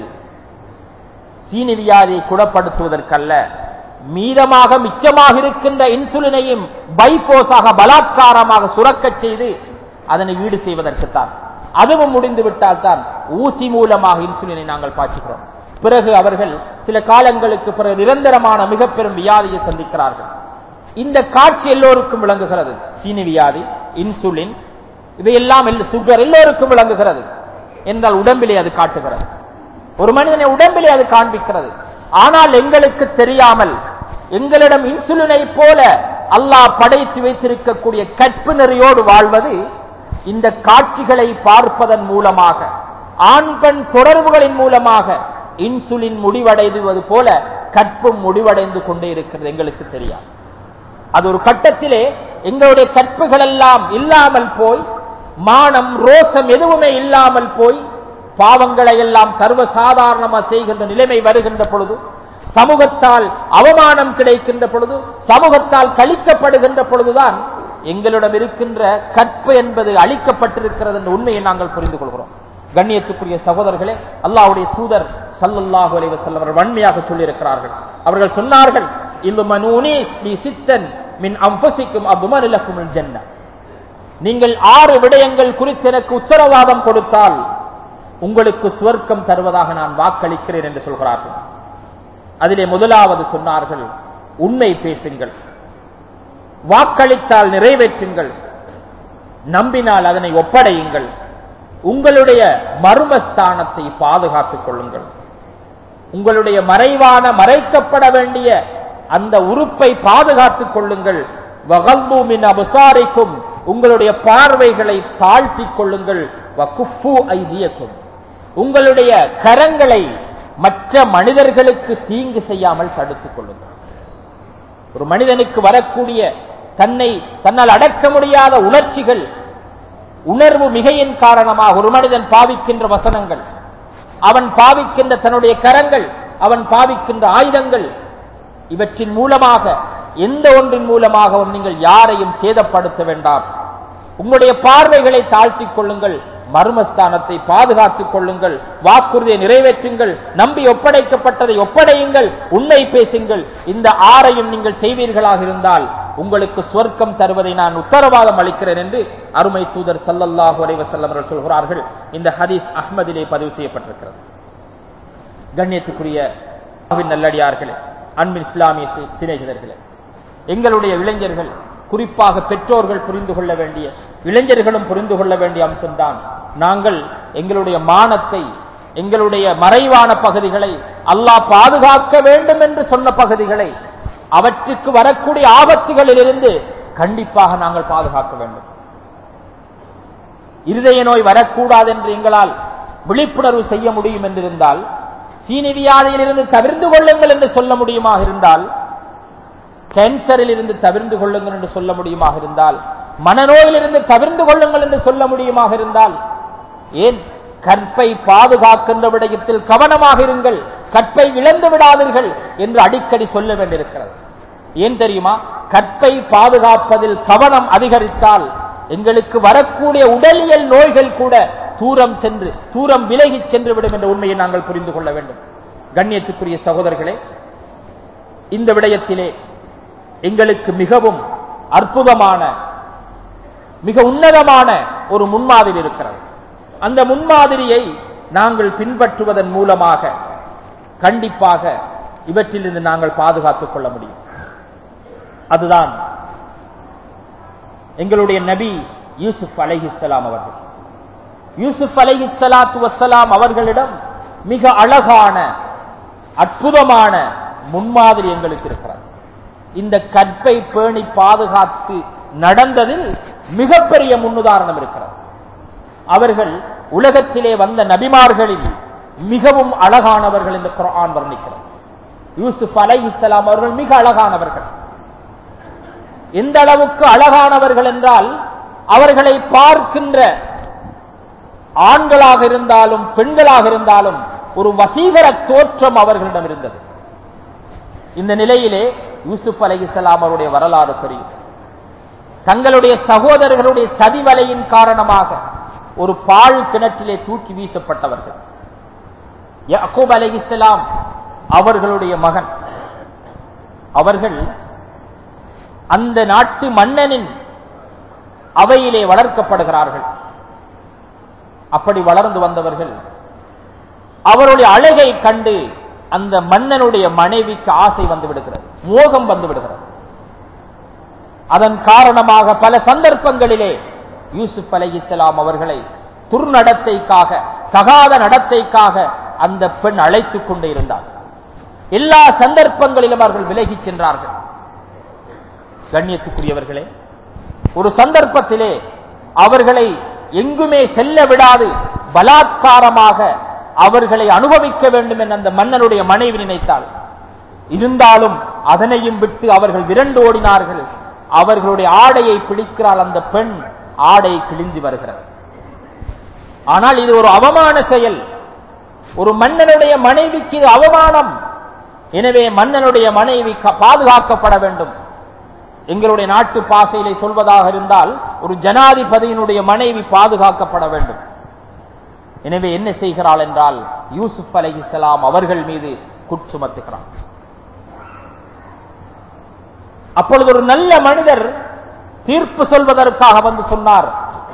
சீனி வியாதியை குணப்படுத்துவதற்கல்ல மீதமாக மிச்சமாக இருக்கின்ற இன்சுலினையும் பைபோஸாக பலாத்காரமாக சுரக்கச் செய்து அதனை ஈடு செய்வதற்குத்தான் அதுவும் முடிந்து விட்டால் தான் ஊசி மூலமாக இன்சுலினை நாங்கள் பாய்ச்சுகிறோம் பிறகு அவர்கள் சில காலங்களுக்கு பிறகு நிரந்தரமான மிக பெரும் வியாதியை சந்திக்கிறார்கள் இந்த காட்சி எல்லோருக்கும் விளங்குகிறது சீனி வியாதி இன்சுலின் இவையெல்லாம் சுகர் எல்லோருக்கும் விளங்குகிறது என்றால் உடம்பிலே அது காட்டுகிறது ஒரு மனிதனை உடம்பிலே அது காண்பிக்கிறது ஆனால் எங்களுக்கு தெரியாமல் எங்களிடம் இன்சுலினை போல அல்லாஹ் படைத்து வைத்திருக்கக்கூடிய கற்பு நெறியோடு வாழ்வது இந்த காட்சிகளை பார்ப்பதன் மூலமாக ஆண் பெண் தொடர்புகளின் மூலமாக இன்சுலின் முடிவடைவது போல கற்பும் முடிவடைந்து கொண்டே இருக்கிறது எங்களுக்கு தெரியாது அது ஒரு கட்டத்திலே எங்களுடைய கற்புகள் எல்லாம் இல்லாமல் போய் மானம் ரோசம் எதுவுமே இல்லாமல் போய் பாவங்களை எல்லாம் சர்வசாதாரணமாக செய்கின்ற நிலைமை வருகின்ற பொழுது சமூகத்தால் அவமானம் கிடைக்கின்ற பொழுது சமூகத்தால் கழிக்கப்படுகின்ற பொழுதுதான் எங்களிடம் இருக்கின்ற கற்பு என்பது அளிக்கப்பட்டிருக்கிறது என்ற உண்மையை நாங்கள் புரிந்து கொள்கிறோம் கண்ணியத்துக்குரிய சகோதரர்களே அல்லாவுடைய தூதர் சல்லல்லாஹு அலைஹி வஸல்லம் அவர்கள் வன்மையாக சொல்லியிருக்கிறார்கள் அவர்கள் சொன்னார்கள் இது மனூனி ஸ்ரீ சித்தன் மின் அம்பசிக்கும் அபுமனிலக்கும் ஜன்ன நீங்கள் ஆறு விடயங்கள் குறித்து எனக்கு உத்தரவாதம் கொடுத்தால் உங்களுக்கு சுவர்க்கம் தருவதாக நான் வாக்களிக்கிறேன் என்று சொல்கிறார்கள் அதிலே முதலாவது சொன்னார்கள் உண்மை பேசுங்கள் வாக்களித்தால் நிறைவேற்றுங்கள் நம்பினால் அதனை ஒப்படையுங்கள் உங்களுடைய மர்மஸ்தானத்தை பாதுகாத்துக் கொள்ளுங்கள் உங்களுடைய மறைவான மறைக்கப்பட வேண்டிய அந்த உறுப்பை பாதுகாத்துக் கொள்ளுங்கள் வகல்பூமின் அபசாரிக்கும் உங்களுடைய பார்வைகளை தாழ்த்திக் கொள்ளுங்கள் வகுப்பு ஐதியக்கும் உங்களுடைய கரங்களை மற்ற மனிதர்களுக்கு தீங்கு செய்யாமல் தடுத்துக் கொள்ளுங்கள் ஒரு மனிதனுக்கு வரக்கூடிய தன்னை தன்னால் அடக்க முடியாத உணர்ச்சிகள் உணர்வு மிகையின் காரணமாக ஒரு மனிதன் பாவிக்கின்ற வசனங்கள் அவன் பாவிக்கின்ற தன்னுடைய கரங்கள் அவன் பாவிக்கின்ற ஆயுதங்கள் இவற்றின் மூலமாக எந்த ஒன்றின் மூலமாகவும் நீங்கள் யாரையும் சேதப்படுத்த வேண்டாம் உங்களுடைய பார்வைகளை தாழ்த்திக் கொள்ளுங்கள் மர்மஸ்தானத்தை பாதுகாத்துக் கொள்ளுங்கள் வாக்குறுதியை நிறைவேற்றுங்கள் நம்பி ஒப்படைக்கப்பட்டதை ஒப்படையுங்கள் உண்மை பேசுங்கள் இந்த ஆறையும் நீங்கள் செய்வீர்களாக இருந்தால் உங்களுக்கு சொர்க்கம் தருவதை நான் உத்தரவாதம் அளிக்கிறேன் என்று அருமை தூதர் சல்லல்லாஹு அலைவசல்லம் அவர்கள் சொல்கிறார்கள் இந்த ஹதீஸ் அஹ்மதிலே பதிவு செய்யப்பட்டிருக்கிறது கண்ணியத்துக்குரிய நல்லடியார்களே அன்பின் இஸ்லாமிய சிநேகிதர்களே எங்களுடைய இளைஞர்கள் குறிப்பாக பெற்றோர்கள் புரிந்து கொள்ள வேண்டிய இளைஞர்களும் புரிந்து கொள்ள வேண்டிய அம்சம்தான் நாங்கள் எங்களுடைய மானத்தை எங்களுடைய மறைவான பகுதிகளை அல்லாஹ் பாதுகாக்க வேண்டும் என்று சொன்ன பகுதிகளை அவற்றுக்கு வரக்கூடிய ஆபத்துகளிலிருந்து கண்டிப்பாக நாங்கள் பாதுகாக்க வேண்டும் இருதய நோய் வரக்கூடாது என்று எங்களால் விழிப்புணர்வு செய்ய முடியும் என்றிருந்தால் சீனி வியாதியிலிருந்து தவிர்ந்து கொள்ளுங்கள் என்று சொல்ல முடியுமாக இருந்தால் கேன்சரில் இருந்து தவிர்ந்து கொள்ளுங்கள் என்று சொல்ல முடியுமாக இருந்தால் மனநோயிலிருந்து தவிர்ந்து கொள்ளுங்கள் என்று சொல்ல முடியுமாக இருந்தால் ஏன் கற்பை பாதுகாக்கின்ற விடயத்தில் கவனமாக இருங்கள் கற்பை இழந்து விடாதீர்கள் என்று அடிக்கடி சொல்ல வேண்டியிருக்கிறது ஏன் தெரியுமா கற்பை பாதுகாப்பதில் கவனம் அதிகரித்தால் எங்களுக்கு வரக்கூடிய உடலியல் நோய்கள் கூட தூரம் சென்று தூரம் விலகிச் சென்று விடும் என்ற உண்மையை நாங்கள் புரிந்து கொள்ள வேண்டும் கண்ணியத்துக்குரிய சகோதரர்களே இந்த விடயத்திலே எங்களுக்கு மிகவும் அற்புதமான மிக உன்னதமான ஒரு முன்மாதிரி இருக்கிறது அந்த முன்மாதிரியை நாங்கள் பின்பற்றுவதன் மூலமாக கண்டிப்பாக இவற்றிலிருந்து நாங்கள் பாதுகாத்துக் கொள்ள முடியும் அதுதான் எங்களுடைய நபி யூசுப் அலைஹிஸ்லாம் அவர்கள் யூசுப் அலைஹிஸ்லாத்து வசலாம் அவர்களிடம் மிக அழகான அற்புதமான முன்மாதிரி எங்களுக்கு இருக்கிறது இந்த கற்பை பேணி பாதுகாத்து நடந்ததில் மிகப்பெரிய முன்னுதாரணம் இருக்கிறது அவர்கள் உலகத்திலே வந்த நபிமார்களில் மிகவும் அழகானவர்கள் என்று குர்ஆன் வர்ணிக்கிறது யூசுப் அலை இஸ்லாம் அவர்கள் மிக அழகானவர்கள் எந்த அளவுக்கு அழகானவர்கள் என்றால் அவர்களை பார்க்கின்ற ஆண்களாக இருந்தாலும் பெண்களாக இருந்தாலும் ஒரு வசீகர தோற்றம் அவர்களிடம் இருந்தது இந்த நிலையிலே யூசுப் அலை இஸ்லாம் அவருடைய வரலாறு தெரியும் தங்களுடைய சகோதரர்களுடைய சதிவலையின் காரணமாக ஒரு பால் கிணற்றிலே தூக்கி வீசப்பட்டவர்கள் யாக்கூப் அலை இஸ்லாம் அவர்களுடைய மகன் அவர்கள் அந்த நாட்டு மன்னனின் அவையிலே வளர்க்கப்படுகிறார்கள் அப்படி வளர்ந்து வந்தவர்கள் அவருடைய அழகை கண்டு அந்த மன்னனுடைய மனைவிக்கு ஆசை வந்து விடுகிறது மோகம் வந்து விடுகிறது அதன் காரணமாக பல சந்தர்ப்பங்களிலே யூசுப் அலை இஸ்லாம் அவர்களை துர்நடத்தைக்காக தகாத நடத்தைக்காக அந்த பெண் அழைத்துக் கொண்டே இருந்தார் எல்லா சந்தர்ப்பங்களிலும் அவர்கள் விலகிச் சென்றார்கள் கண்ணியத்துக்குரியவர்களே ஒரு சந்தர்ப்பத்திலே அவர்களை எங்குமே செல்ல விடாது பலாத்காரமாக அவர்களை அனுபவிக்க வேண்டும் என அந்த மன்னனுடைய மனைவி நினைத்தாள் இருந்தாலும் அதனையும் விட்டு அவர்கள் விரண்டு ஓடினார்கள் அவர்களுடைய ஆடையை பிடிக்கிறாள் அந்த பெண் ஆடை கிழிந்து வருகிறது ஆனால் இது ஒரு அவமான செயல் ஒரு மன்னனுடைய மனைவிக்கு இது அவமானம் எனவே மன்னனுடைய மனைவி க- பாதுகாக்கப்பட வேண்டும் எங்களுடைய நாட்டு பாசையிலே சொல்வதாக இருந்தால் ஒரு ஜனாதிபதியினுடைய மனைவி பாதுகாக்கப்பட வேண்டும் எனவே என்ன செய்கிறாள் என்றால் யூசுப் அலைஹிஸ்ஸலாம் அவர்கள் மீது குற்றுமத்துகிறார் அப்பொழுது ஒரு நல்ல மனிதர் தீர்ப்பு சொல்வதற்காக வந்து சொன்னார்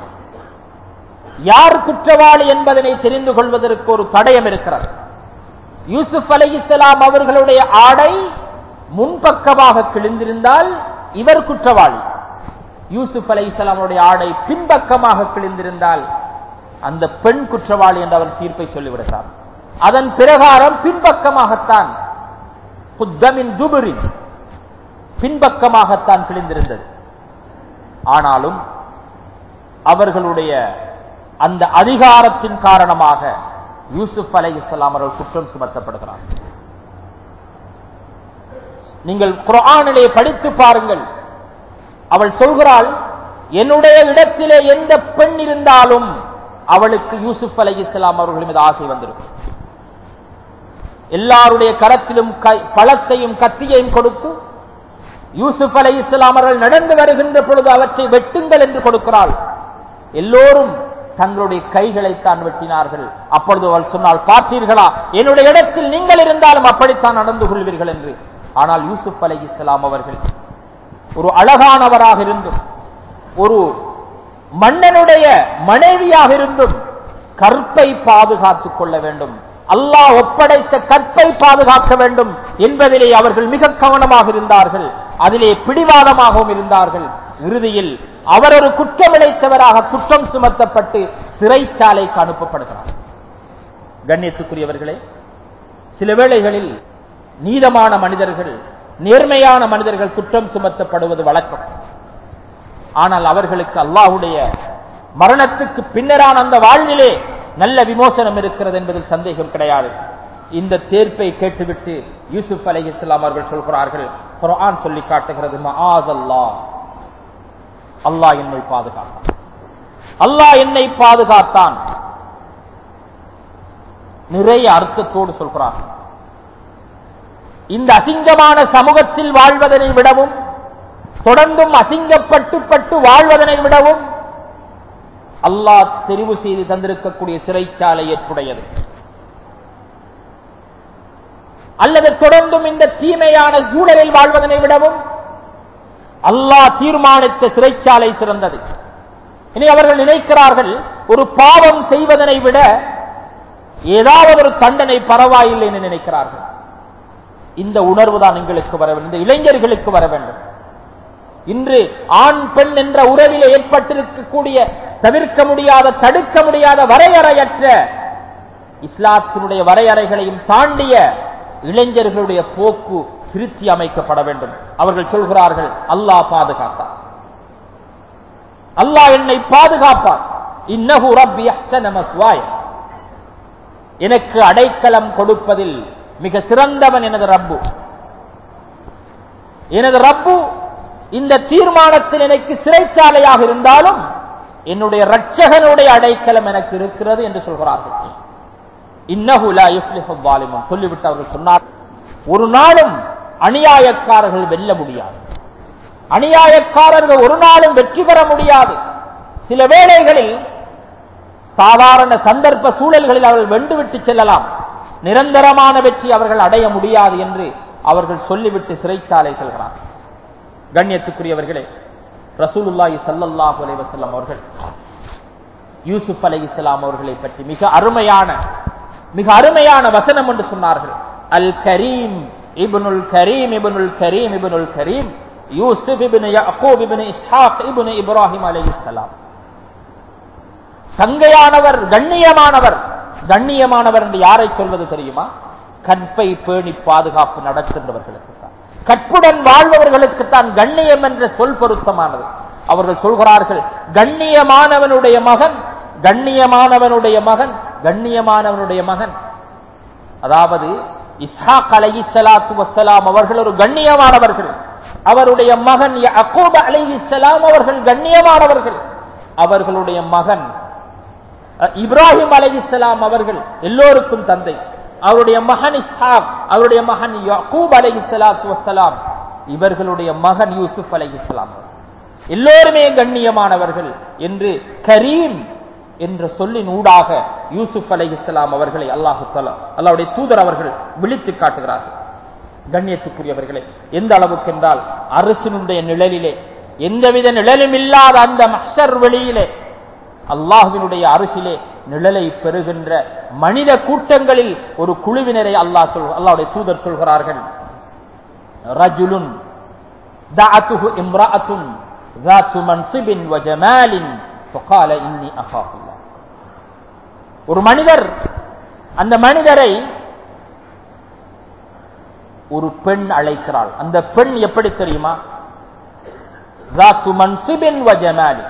யார் குற்றவாளி என்பதனை தெரிந்து கொள்வதற்கு ஒரு தடயம் இருக்கிறது யூசுப் அலைஹிஸ்ஸலாம் அவர்களுடைய ஆடை முன்பக்கமாக கிழிந்திருந்தால் இவர் குற்றவாளி யூசுப் அலைஹிஸ்ஸலாமுடைய ஆடை பின்பக்கமாக கிழிந்திருந்தால் அந்த பெண் குற்றவாளி என்று அவர் தீர்ப்பை சொல்லிவிடுகிறார் அதன் பிரகாரம் பின்பக்கமாகத்தான் குத்தமின் துபுரின் பின்பக்கமாகத்தான் கிழிந்திருந்தது ஆனாலும் அவர்களுடைய அந்த அதிகாரத்தின் காரணமாக யூசுப் அலை இஸ்லாம் அவர்கள் குற்றம் சுமத்தப்படுகிறார் நீங்கள் குர்ஆனிலே படித்து பாருங்கள் அவள் சொல்கிறாள் என்னுடைய இடத்திலே எந்த பெண் இருந்தாலும் அவளுக்கு யூசுப் அலை இஸ்லாம் அவர்கள் மீது ஆசை வந்திருக்கும் எல்லாருடைய கரத்திலும் கை- பழத்தையும் கத்தியையும் கொடுத்து யூசுப் அலை இஸ்லாம் அவர்கள் நடந்து வருகின்ற பொழுது அவற்றை வெட்டுங்கள் என்று கொடுக்கிறாள் எல்லோரும் தங்களுடைய கைகளைத்தான் வெட்டினார்கள் அப்பொழுது அவள் சொன்னால் பார்த்தீர்களா என்னுடைய இடத்தில் நீங்கள் இருந்தாலும் அப்படித்தான் நடந்து கொள்வீர்கள் என்று ஆனால் யூசுப் அலை இஸ்லாம் அவர்கள் ஒரு அழகானவராக இருந்தும் ஒரு மன்னனுடைய மனைவியாக இருந்தும் கற்பை பாதுகாத்துக் கொள்ள வேண்டும் அல்லாஹ் ஒப்படைத்த கற்பை பாதுகாக்க வேண்டும் என்பதிலே அவர்கள் மிக கவனமாக இருந்தார்கள் அதிலே பிடிவாதமாகவும் இருந்தார்கள் இறுதியில் அவர் ஒரு குற்றமிழைத்தவராக குற்றம் சுமத்தப்பட்டு சிறைச்சாலைக்கு அனுப்பப்படுகிறார் கண்ணியத்துக்குரியவர்களே சில வேளைகளில் நீதமான மனிதர்கள் நேர்மையான மனிதர்கள் குற்றம் சுமத்தப்படுவது வழக்கம் ஆனால் அவர்களுக்கு அல்லாஹ்வுடைய மரணத்துக்கு பின்னரான அந்த வாழ்விலே நல்ல விமோசனம் இருக்கிறது என்பதில் சந்தேகம் கிடையாது இந்த தேர்ப்பை கேட்டுவிட்டு யூசுப் அலைஹிஸ்ஸலாம் அவர்கள் சொல்கிறார்கள் குர்ஆன் சொல்லி காட்டுகிறது மஆதல்லாஹ் அல்லாஹ் என்னை பாதுகாத்தான் அல்லாஹ் என்னை பாதுகாத்தான் நிறைய அர்த்தத்தோடு சொல்கிறார் இந்த அசிங்கமான சமூகத்தில் வாழ்வதனை விடவும் தொடர்ந்தும் அசிங்கப்பட்டு பட்டு வாழ்வதனை விடவும் அல்லாஹ் தெரிவு செய்து தந்திருக்கக்கூடிய சிறைச்சாலை ஏற்புடையது அல்லது தொடர்ந்தும் இந்த தீமையான சூழலில் வாழ்வதனை விடவும் அல்லாஹ் தீர்மானித்த சிறைச்சாலை சிறந்தது இனி அவர்கள் நினைக்கிறார்கள் ஒரு பாவம் செய்வதனை விட ஏதாவது ஒரு தண்டனை பரவாயில்லை என்று நினைக்கிறார்கள் இந்த உணர்வு தான் எங்களுக்கு வர வேண்டும் இந்த இளைஞர்களுக்கு வர வேண்டும் இன்று ஆண் பெண் என்ற உறவில் ஏற்பட்டிருக்கக்கூடிய தவிர்க்க முடியாத தடுக்க முடியாத வரையறையற்ற இஸ்லாத்தினுடைய வரையறைகளையும் தாண்டிய இளைஞர்களுடைய போக்கு திருத்தி அமைக்கப்பட வேண்டும் அவர்கள் சொல்கிறார்கள் அல்லாஹ் பாதுகாத்தார் அல்லாஹ் என்னை பாதுகாப்பார் இன்னஹு ரப்பி அஹ்சன மஸ்வாய எனக்கு அடைக்கலம் கொடுப்பதில் மிக சிறந்தவன் எனது ரப்பு எனது ரப்பு இந்த தீர்மானத்தில் எனக்கு சிறைச்சாலையாக இருந்தாலும் என்னுடைய ரட்சகனுடைய அடைக்கலம் எனக்கு இருக்கிறது என்று சொல்கிறார்கள் இன்னஹு லா யுஃப்லிஹு ஸாலிமுன் சொல்லிவிட்டு அவர்கள் சொன்னார் ஒரு நாளும் அநியாயக்காரர்கள் வெல்ல முடியாது அநியாயக்காரர்கள் ஒரு நாளும் வெற்றி பெற முடியாது சில வேளைகளில் சாதாரண சந்தர்ப்ப சூழல்களில் அவர்கள் வென்றுவிட்டு செல்லலாம் நிரந்தரமான வெற்றி அவர்கள் அடைய முடியாது என்று அவர்கள் சொல்லிவிட்டு சிறைச்சாலை செல்கிறார் கண்ணியத்துக்குரியவர்களே ரசூலுல்லாஹி ஸல்லல்லாஹு அலைஹி வஸல்லம் அவர்கள் யூசுப் அலைஹிஸ்ஸலாம் அவர்களை பற்றி மிக அருமையான மிக அருமையான வசனம் என்று சொன்னார்கள் அல் கரீம் இப்னுல் கரீம் இப்னுல் கரீம் இப்னுல் கரீம் யூசுப் இப்னு யாக்கூப் இப்னு இஸ்ஹாக் இப்னு இப்ராஹிம் அலைஹிஸ்ஸலாம் சங்கையானவர் கண்ணியமானவர் கண்ணியமானவர் என்று யாரை சொல்வது தெரியுமா கற்பை பேணி பாதுகாப்பு நடக்கின்றவர்களுக்கு தான் கற்புடன் வாழ்பவர்களுக்கு தான் கண்ணியம் என்ற சொல் பொருத்தமானது அவர்கள் சொல்கிறார்கள் கண்ணியமானவனுடைய மகன் கண்ணியமானவனுடைய மகன் கண்ணியமானவனுடைய மகன் அதாவது இஸ்ஹாக் அலஹி சலாத்து வசலாம் அவர்கள் ஒரு கண்ணியமானவர்கள் அவருடைய மகன் அகோப அலஹி சலாம் அவர்கள் கண்ணியமானவர்கள் அவர்களுடைய மகன் இப்ராஹிம் அலைஹிஸ்ஸலாம் அவர்கள் எல்லோருக்கும் தந்தை அவருடைய மகன் இஸ்ஹாக் அவருடைய மகன் யக்கூப் அலைஹிஸ்ஸலாத்து வஸ்ஸலாம் இவர்களுடைய மகன் யூசுப் அலைஹிஸ்ஸலாம் எல்லோருமே கண்ணியமானவர்கள் என்று கரீம் என்ற சொல்லின் ஊடாக யூசுப் அலைஹிஸ்ஸலாம் அவர்களை அல்லாஹு தலா அல்லாவுடைய தூதர் அவர்கள் விழித்து காட்டுகிறார்கள் கண்ணியத்துக்குரியவர்களே எந்த அளவுக்கு என்றால் அரசினுடைய நிழலிலே எந்தவித நிழலும் இல்லாத அந்த மஹர் வெளியிலே அல்லாஹுவினுடைய அரசிலே நிழலை பெறுகின்ற மனித கூட்டங்களில் ஒரு குழுவினரை அல்லாஹ் சொல் அல்லாவுடைய தூதர் சொல்கிறார்கள் ரஜுலுன் دعته امرأة ذات منصب وجمال فقال إني أخاف الله ஒரு மனிதர் அந்த மனிதரை ஒரு பெண் அழைக்கிறாள் அந்த பெண் எப்படி தெரியுமா ذات منصب وجمال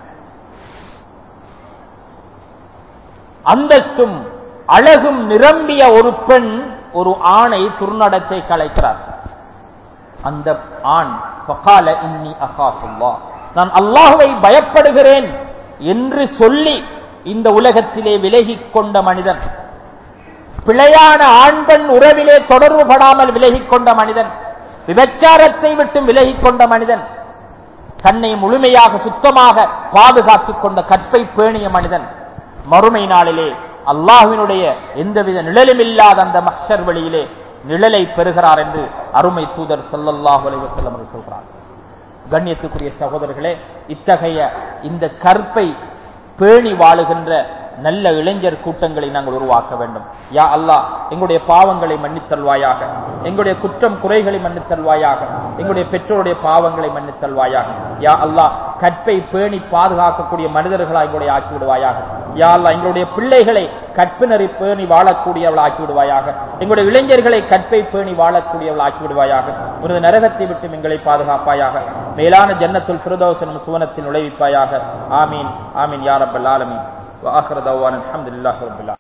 அந்தஸ்தும் அழகும் நிரம்பிய ஒரு பெண் ஒரு ஆணை துர்நடத்தை கலைக்கிறார் அந்த ஆண் பகால இன்னி அகாசுல்லா நான் அல்லாஹுவை பயப்படுகிறேன் என்று சொல்லி இந்த உலகத்திலே விலகிக் கொண்ட மனிதன் பிழையான ஆண் பெண் உறவிலே தொடர்பு படாமல் விலகிக் கொண்ட மனிதன் விபச்சாரத்தை விட்டு விலகிக் கொண்ட மனிதன் தன்னை முழுமையாக சுத்தமாக பாதுகாத்துக் கொண்ட கற்பை பேணிய மனிதன் மறுமை நாளிலே அல்லாஹுவினுடைய எந்தவித நிழலும் இல்லாத அந்த மக்சர் வழியிலே நிழலை பெறுகிறார் என்று அருமை தூதர் சல்லல்லாஹு அலைஹி வஸல்லம் அவர்கள் சொல்கிறார் கண்ணியத்துக்குரிய சகோதரர்களே இத்தகைய இந்த கற்பை பேணி வாழுகின்ற நல்ல இளைஞர் கூட்டங்களை நாங்கள் உருவாக்க வேண்டும் யா அல்லாஹ் எங்களுடைய பாவங்களை மன்னித்தல்வாயாக எங்களுடைய குற்றம் குறைகளை மன்னித்தல்வாயாக எங்களுடைய பெற்றோருடைய பாவங்களை மன்னித்தல்வாயாக யா அல்லாஹ் கற்பை பேணி பாதுகாக்கக்கூடிய மனிதர்களா எங்களுடைய ஆக்கி விடுவாயாக யா அல்லாஹ் எங்களுடைய பிள்ளைகளை கற்பினரை பேணி வாழக்கூடியவள் ஆக்கி விடுவாயாக எங்களுடைய இளைஞர்களை கற்பை பேணி வாழக்கூடியவள் ஆக்கி விடுவாயாக உனது நரகத்தை விட்டு எங்களை பாதுகாப்பாயாக மேலான ஜன்னத்துல் பிரதோசனம் சுவனத்தில் நுழைவிப்பாயாக ஆமீன் ஆமீன் யாரப்பல் ஆலமீன் وآخر دعوانا الحمد لله رب العالمين